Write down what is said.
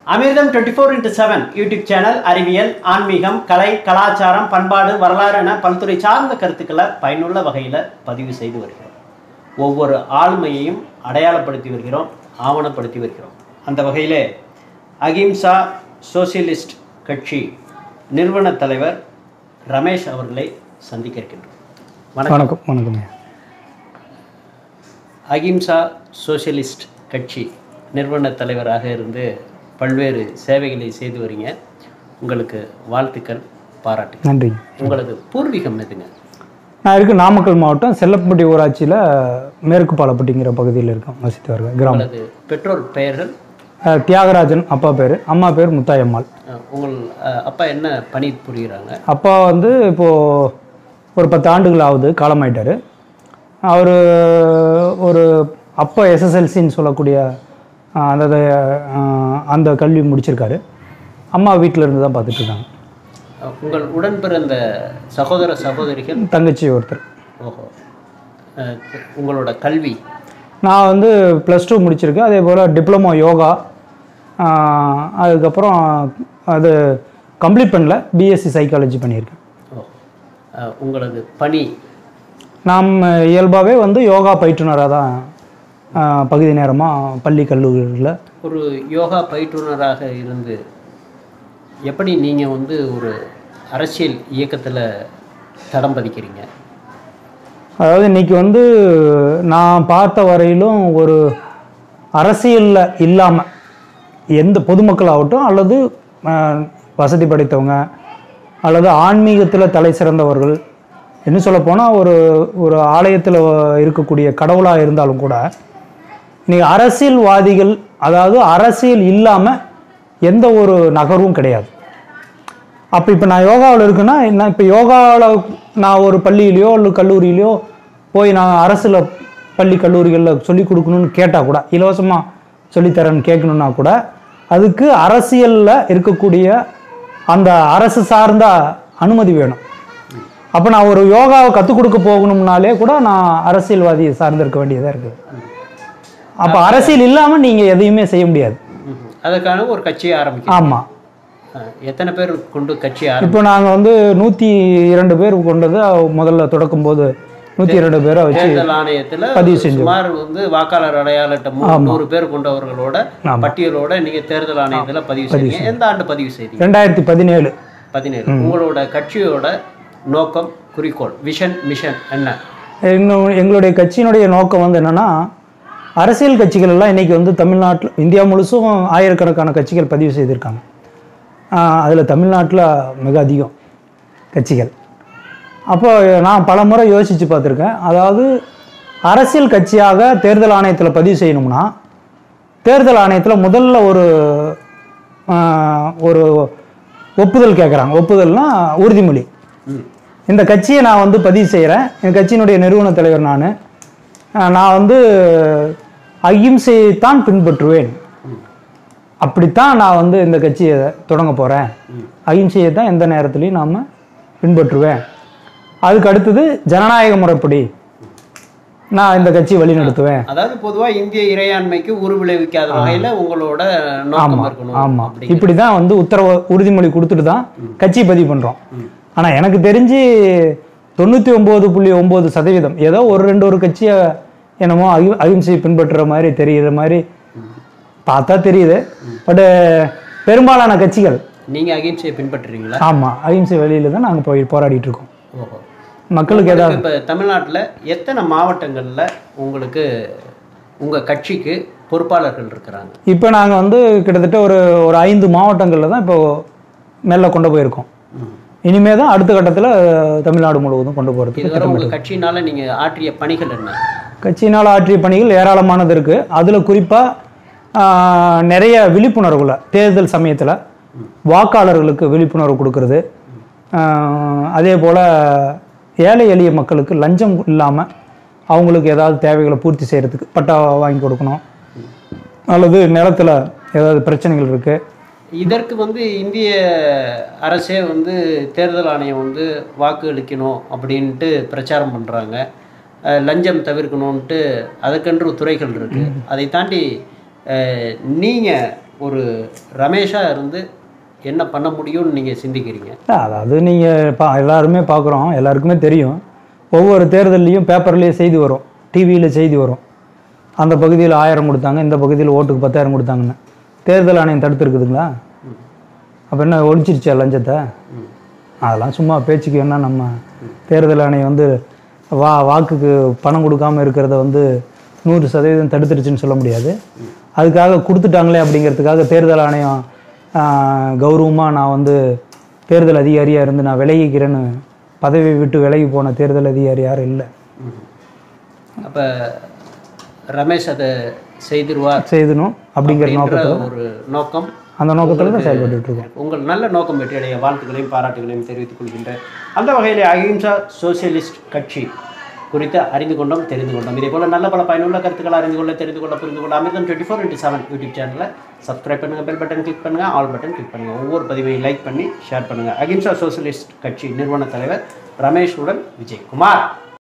அமிர்தம் twenty four into seven YouTube channel அறிவியல் ஆன்மீகம் கலை கலாச்சாரம் பண்பாடு வரலாறு என பல்துறை சார்ந்த கருத்துக்களை பயனுள்ள வகையில் பதிவு செய்து வருகிறோம் ஒவ்வொரு ஆளுமையையும் அடையாளப்படுத்தி வருகிறோம் ஆவணப்படுத்தி வருகிறோம் அந்த வகையிலே அகிம்சா சோசியலிஸ்ட் கட்சி நிறுவன தலைவர் ரமேஷ் அவர்களை சந்திக்க இருக்கின்றோம் வணக்கம் வணக்கம் வணக்கம் ஐயா. அகிம்சா சோஷியலிஸ்ட் கட்சி நிறுவன தலைவராக இருந்து பல்வேறு சேவைகளை செய்து வரீங்க உங்களுக்கு வாழ்த்துக்கள் பாராட்டு நன்றி உங்களது பூர்வீகம் எதுங்க நான் இருக்கு நாமக்கல் மாவட்டம் செல்லப்பட்டி ஊராட்சியில் மேற்கு பாலப்பட்டிங்கிற பகுதியில் இருக்கேன் வசித்து வருவேன் கிராமம் உங்களது பெற்றோர் பெயர்கள் அஹ், தியாகராஜன் அப்பா பேர் அம்மா பேர் முத்தாயம்மாள் அஹ், உங்கள் அஹ், அப்பா என்ன பணி புரிகிறாங்க அப்பா வந்து இப்போது ஒரு பத்து ஆண்டுகள் ஆகுது காலமாயிட்டார் அவர் ஒரு அப்பா எஸ்எஸ்எல்சின்னு சொல்லக்கூடிய அஹ், அந்த அஹ், அந்த கல்வி முடிச்சிருக்காரு அம்மா வீட்டில் இருந்து தான் பார்த்துட்டு இருக்காங்க அஹ், உங்கள் உடன் பிறந்த சகோதர சகோதரிகள் தங்கச்சி ஒருத்தர் ஓஹோ அஹ், உங்களோட கல்வி நான் வந்து ப்ளஸ் டூ முடிச்சிருக்கேன் அதே போல் டிப்ளமோ யோகா ஆஹ், அதுக்கப்புறம் அது கம்ப்ளீட் பண்ணல பிஎஸ்சி சைக்காலஜி பண்ணியிருக்கேன் ஓ அஹ், உங்களது பணி நாம் இயல்பாகவே வந்து யோகா பயிற்றுனராக தான் ஆஹ், பகுதி நேரமாக பள்ளி கல்லூரியில் ஒரு யோகா பயிற்றுனராக இருந்து எப்படி நீங்கள் வந்து ஒரு அரசியல் இயக்கத்தில் தடம் பதிக்கிறீங்க அதாவது இன்னைக்கு வந்து நான் பார்த்த வரையிலும் ஒரு அரசியலில் இல்லாமல் எந்த பொதுமக்களாகட்டும் அல்லது ஆஹ், வசதி படைத்தவங்க அல்லது ஆன்மீகத்தில் தலை சிறந்தவர்கள் என்ன சொல்ல போனால் ஒரு ஒரு ஆலயத்தில் இருக்கக்கூடிய கடவுளாக இருந்தாலும் கூட இன்னைக்கு அரசியல்வாதிகள் அதாவது அரசியல் இல்லாமல் எந்த ஒரு நகர்வும் கிடையாது அப்போ இப்போ நான் யோகாவில் இருக்குன்னா நான் இப்போ யோகாவில் நான் ஒரு பள்ளியிலையோ இல்லை கல்லூரியிலையோ போய் நான் அரசில் பள்ளி கல்லூரிகளில் சொல்லி கொடுக்கணும்னு கேட்டால் கூட இலவசமாக சொல்லித்தரேன்னு கேட்கணுன்னா கூட அதுக்கு அரசியலில் இருக்கக்கூடிய அந்த அரசு சார்ந்த அனுமதி வேணும் அப்போ நான் ஒரு யோகாவை கற்றுக் கொடுக்க போகணும்னாலே கூட நான் அரசியல்வாதியை சார்ந்திருக்க வேண்டியதாக இருக்குது அப்போ அரசியல் இல்லாமல் நீங்கள் எதையுமே செய்ய முடியாது ம்ஹும். அதற்கான ஒரு கட்சியை ஆரம்பிக்க ஆமாம் எத்தனை பேர் கொண்டு கட்சி ஆரம்பி இப்போ நாங்கள் வந்து நூற்றி இரண்டு பேர் கொண்டது முதல்ல தொடக்கும் போது நூற்றி இரண்டு பேரை வச்சு தேர்தல் ஆணையத்தில் பதிவு செஞ்சோம். சுமார் வந்து வாக்காளர் அடையாள அட்டை மூ- நூறு பேர் கொண்டவர்களோட ஆமா. பட்டியலோட நீங்க தேர்தல் ஆணையத்தில் பதிவு செய்றீங்க எந்த ஆண்டு பதிவு செய்றீங்க ரெண்டாயிரத்தி பதினேழு பதினேழு உங்களோட கட்சியோட நோக்கம் குறிக்கோள் விஷன் மிஷன் என்ன இன்னும் எங்களுடைய கட்சியினுடைய நோக்கம் வந்து என்னன்னா அரசியல் கட்சிகள் எல்லாம் இன்னைக்கு வந்து தமிழ்நாட்டில் இந்தியா முழுசும் ஆயிரக்கணக்கான கட்சிகள் பதிவு செய்திருக்காங்க அதில் தமிழ்நாட்டில் மிக அதிகம் கட்சிகள் அப்போ நான் பல முறை யோசித்து பார்த்துருக்கேன் அதாவது அரசியல் கட்சியாக தேர்தல் ஆணையத்தில் பதிவு செய்யணும்னா தேர்தல் ஆணையத்தில் முதல்ல ஒரு ஆஹ், ஒரு ஒப்புதல் கேட்குறாங்க ஒப்புதல்னா உறுதிமொழி ம். இந்த கட்சியை நான் வந்து பதிவு செய்கிறேன் என் கட்சியினுடைய நிறுவன தலைவர் நான் நான் வந்து அகிம்சையைத்தான் பின்பற்றுவேன் அப்படித்தான் நான் வந்து இந்த கட்சியை தொடங்க போகிறேன் அகிம்சையை தான் எந்த நேரத்துலையும் நாம் பின்பற்றுவேன் அதுக்கு அடுத்தது ஜனநாயக முறைப்படி நான் இந்த கட்சியை வழி நடத்துவேன் அதாவது பொதுவா இந்திய இறையாண்மைக்கு உரு விளைவிக்காத வகையில உங்களோட நோக்கம் இருக்கணும் ஆமாம் அப்படி இப்படி தான் வந்து உத்தரவு உறுதிமொழி கொடுத்துட்டு தான் கட்சி பதிவு பண்ணுறோம் ஆனால் எனக்கு தெரிஞ்சு தொண்ணூற்றி ஒம்பது புள்ளி ஒம்பது சதவீதம் ஏதோ ஒரு ரெண்டு ஒரு கட்சியை என்னமோ அகி அகிம்சையை பின்பற்றுற மாதிரி தெரியுற மாதிரி பார்த்தா தெரியுது பட்டு பெரும்பாலான கட்சிகள் நீங்க அகிம்சையை பின்பற்றுறீங்களா ஆமாம் அகிம்சை வழியில தான் நாங்கள் போய் போராடிட்டு இருக்கோம் ஓஹோ மக்களுக்கு ஏதாவது இப்ப தமிழ்நாட்டுல எத்தனை மாவட்டங்கள்ல உங்களுக்கு உங்க கட்சிக்கு பொறுப்பாளர்கள் இருக்கிறாங்க இப்போ நாங்கள் வந்து கிட்டத்தட்ட ஒரு ஒரு ஐந்து மாவட்டங்களில் தான் இப்போ மேலே கொண்டு போயிருக்கோம் இனிமே தான் அடுத்த கட்டத்தில் தமிழ்நாடு முழுவதும் கொண்டு போகிறதுக்கு இதுவரை உங்க கட்சியினால நீங்க ஆற்றிய பணிகள் என்ன கட்சியினால் ஆற்றிய பணிகள் ஏராளமானது இருக்குது அதில் குறிப்பாக நிறைய விழிப்புணர்வுல தேர்தல் சமயத்தில் வாக்காளர்களுக்கு விழிப்புணர்வு கொடுக்கறது ஆஹ், அதே போல் ஏழை எளிய மக்களுக்கு லஞ்சம் இல்லாமல் அவங்களுக்கு ஏதாவது தேவைகளை பூர்த்தி செய்கிறதுக்கு பட்டா வாங்கி கொடுக்கணும் அல்லது நிலத்தில் ஏதாவது பிரச்சனைகள் இருக்குது இதற்கு வந்து இந்திய அரசே வந்து தேர்தல் ஆணையம் வந்து வாக்கு அளிக்கணும் அப்படின்ட்டு பிரச்சாரம் பண்ணுறாங்க லஞ்சம் தவிர்க்கணும்ன்ட்டு அதுக்கென்று துறைகள் இருக்கு அதை தாண்டி அஹ், நீங்க ஒரு ரமேஷா இருந்து என்ன பண்ண முடியும்னு நீங்க சிந்திக்கிறீங்க இல்ல, அதாவது நீங்கள் பா எல்லாருமே பார்க்குறோம் எல்லாருக்குமே தெரியும் ஒவ்வொரு தேர்தல்லையும் பேப்பர்லேயே செய்தி வரும் டிவியில் செய்தி வரும் அந்த பகுதியில் ஆயிரம் கொடுத்தாங்க இந்த பகுதியில் ஓட்டுக்கு பத்தாயிரம் கொடுத்தாங்கன்னு தேர்தல் ஆணையம் தடுத்துருக்குதுங்களா அப்போ என்ன ஒழிச்சிருச்சா லஞ்சத்தை அதெல்லாம் சும்மா பேச்சுக்கு வேணால் நம்ம தேர்தல் ஆணையம் வந்து வா வாக்குக்கு பணம் கொடுக்காம இருக்கிறத வந்து நூறு சதவீதம் தடுத்துருச்சுன்னு சொல்ல முடியாது அதுக்காக கொடுத்துட்டாங்களே அப்படிங்கிறதுக்காக தேர்தல் ஆணையம் கௌரவமாக நான் வந்து தேர்தல் அதிகாரியாக இருந்து நான் விலகிக்கிறேன்னு பதவி விட்டு விலகி போன தேர்தல் அதிகாரி யாரும் இல்லை அப்ப ரமேஷ் அதை செய்திருவார் செய்தணும் அப்படிங்கிற அப்படின்ற நோக்கத்தில் ஒரு நோக்கம் அந்த நோக்கத்தில் தான் செயல்பட்டுட்டு இருக்கோம் உங்கள் நல்ல நோக்கம் வெற்றியடைய வாழ்த்துக்களையும் பாராட்டுகளையும் தெரிவித்துக் கொள்கின்றேன் அந்த வகையில் அகிம்சா சோசியலிஸ்ட் கட்சி குறித்து அறிந்து கொண்டோம் தெரிந்து கொண்டோம் இதே போல நல்ல பல பயனுள்ள கருத்துக்களை அறிந்து கொள்ள தெரிந்து கொள்ள புரிந்து கொள்ள Amirtham twenty four into seven YouTube சேனலை சப்ஸ்கிரைப் பண்ணுங்க பெல் பட்டன் கிளிக் பண்ணுங்க ஆல் பட்டன் கிளிக் பண்ணுங்க ஒவ்வொரு பதிவையும் லைக் பண்ணி ஷேர் பண்ணுங்க அகிம்சா சோசியலிஸ்ட் கட்சி நிறுவன தலைவர் ரமேஷ் உடன் விஜயகுமார்